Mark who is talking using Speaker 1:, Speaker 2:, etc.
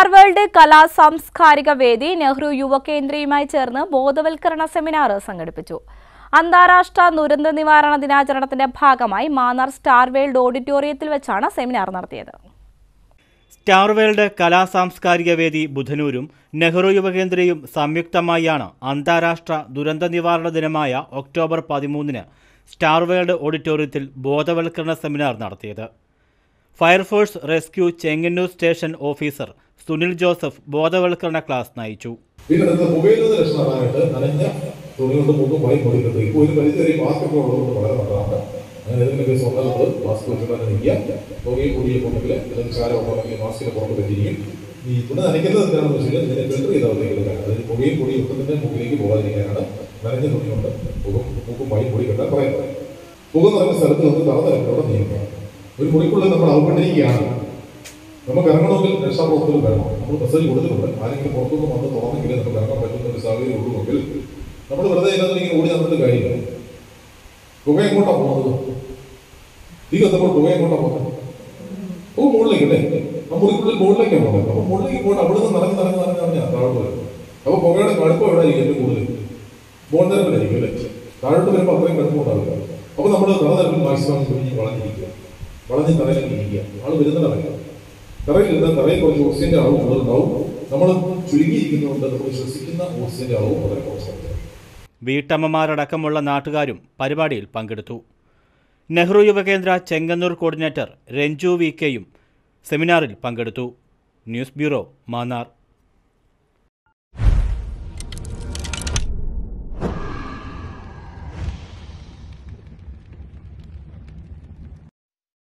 Speaker 1: world കലാ സാംസ്കാരിക വേദി നെഹ്റു യുവകേന്ദ്രയുമായി ചേർന്ന് ബോധവൽക്കരണ സെമിനാർ സംഘടിപ്പിച്ചു അന്താരാഷ്ട്ര ദുരന്ത നിവാരണ ദിനാചരണത്തിന്റെ ഭാഗമായി മാന്നാർ സ്റ്റാർ വേൾഡ് ഓഡിറ്റോറിയത്തിൽ വെച്ചാണ് സെമിനാർ നടത്തിയത്
Speaker 2: സ്റ്റാർ വേൾഡ് കലാ സാംസ്കാരിക വേദി ബുധനൂരും നെഹ്റു യുവകേന്ദ്രയും സംയുക്തമായാണ് അന്താരാഷ്ട്ര ദുരന്ത നിവാരണ ദിനമായ ഒക്ടോബർ പതിമൂന്നിന് സ്റ്റാർ വേൾഡ് ഓഡിറ്റോറിയത്തിൽ ബോധവൽക്കരണ സെമിനാർ നടത്തിയത് fire force rescue Chengannur station officer Sunil Joseph ബോധവൽക്കരണ ക്ലാസ് നയിച്ചു
Speaker 3: പിന്നെ അടുത്ത പുകയിൽ നിന്ന് രക്ഷപ്പെടാനായിട്ട് നനഞ്ഞ തുണി കൊണ്ട് മുഖം വായി പൊടിക്കുന്നത് ഇപ്പോൾ ഒരു പരിധി വരെ മാസ്ക് ഒക്കെ ഉള്ളതുകൊണ്ട് വളരെ നല്ലതാണ് അങ്ങനെ ഏതെങ്കിലും കേസ് വന്നാൽ നമ്മൾ മാസ്ക് വെച്ചിട്ട് നിൽക്കുക പുകയും പൊടിയൊക്കെ ഉണ്ടെങ്കിൽ അല്ലെങ്കിൽ ചാരമൊക്കെ ഉണ്ടെങ്കിൽ മാസ്കിന്റെ പുറത്ത് പറ്റിയിരിക്കും ഈ തുണി നനയ്ക്കുന്നത് എന്താണെന്ന് വെച്ചാൽ ഇതിനെ ഫിൽറ്റർ ചെയ്ത അവസ്ഥയിലാണ് അതായത് പുകയും പൊടിയും ഒട്ടുന്നതിന്റെ മുഖിലേക്ക് പോകാതിരിക്കാനാണ് നനഞ്ഞ തുണി കൊണ്ട് മുഖം മുഖം വായി പൊടി കെട്ടാൻ പറയുന്നത് പുക നിറഞ്ഞ സ്ഥലത്ത് നിന്ന് തറനിരപ്പോടെ നീങ്ങുക ഒരു മുറിക്കുള്ളിൽ നമ്മൾ അകപ്പെട്ടിരിക്കുകയാണ് നമുക്ക് ഇറങ്ങണമെങ്കിൽ രക്ഷാപ്രവർത്തനം വേണം നമ്മൾ മെസ്സേജ് കൊടുത്തിട്ടുണ്ട് ആരെങ്കിലും പുറത്തുനിന്ന് വന്ന് തുറന്നെങ്കിൽ നമുക്ക് ഇറങ്ങാൻ പറ്റുന്ന ഒരു സാഹചര്യം ഉള്ളുവെങ്കിൽ നമ്മൾ വെറുതെ ഇതിനകത്ത് ഇങ്ങനെ ഓടി നടന്നിട്ട് കാര്യമില്ല പുക എങ്ങോട്ടാണ് പോകുന്നത് തീ കത്തപ്പോൾ പുക എങ്ങോട്ടാണ് പോകുന്നത് ഓ മുകളിലേക്കല്ലേ ആ മുറിക്കുള്ളിൽ മുകളിലേക്കാണ് പോകുന്നത് അപ്പോൾ മുകളിലേക്ക് പോയിട്ട് അവിടെ നിന്ന് നടന്ന് നടന്ന് നടന്ന് നടന്ന് താഴോട്ട് വരും അപ്പോൾ പുകയുടെ കടുപ്പം എവിടെ ആയിരിക്കും ഏറ്റവും കൂടുതൽ മോന്തരത്തിലായിരിക്കും അല്ലേ താഴോട്ട് വരുമ്പോൾ അത്രയും കടുപ്പം ഉണ്ടാവില്ല അപ്പോൾ നമ്മൾ തറനിരപ്പിൽ മാക്സിമം കുഞ്ഞ് വളഞ്ഞിരിക്കുക വളഞ്ഞ് തറയിലേക്ക് ഇരിക്കുക ആൾ വരുന്നതറിയാം തറയിൽ ഇരുന്നാൽ തറയിൽ കുറച്ച് ഓക്സിജന്റെ അളവ് കൂടുതലുണ്ടാവും നമ്മൾ ചുരുങ്ങിയിരിക്കുന്നതുകൊണ്ട് നമ്മൾ ശ്വസിക്കുന്ന ഓക്സിജന്റെ അളവ് വളരെ കുറച്ചായിരിക്കും
Speaker 2: വീട്ടമ്മമാരടക്കമുള്ള നാട്ടുകാരും പരിപാടിയിൽ പങ്കെടുത്തു നെഹ്റു യുവകേന്ദ്ര ചെങ്ങന്നൂർ കോർഡിനേറ്റർ രഞ്ജു വി കെയും സെമിനാറിൽ പങ്കെടുത്തു ന്യൂസ് ബ്യൂറോ മാന്നാർ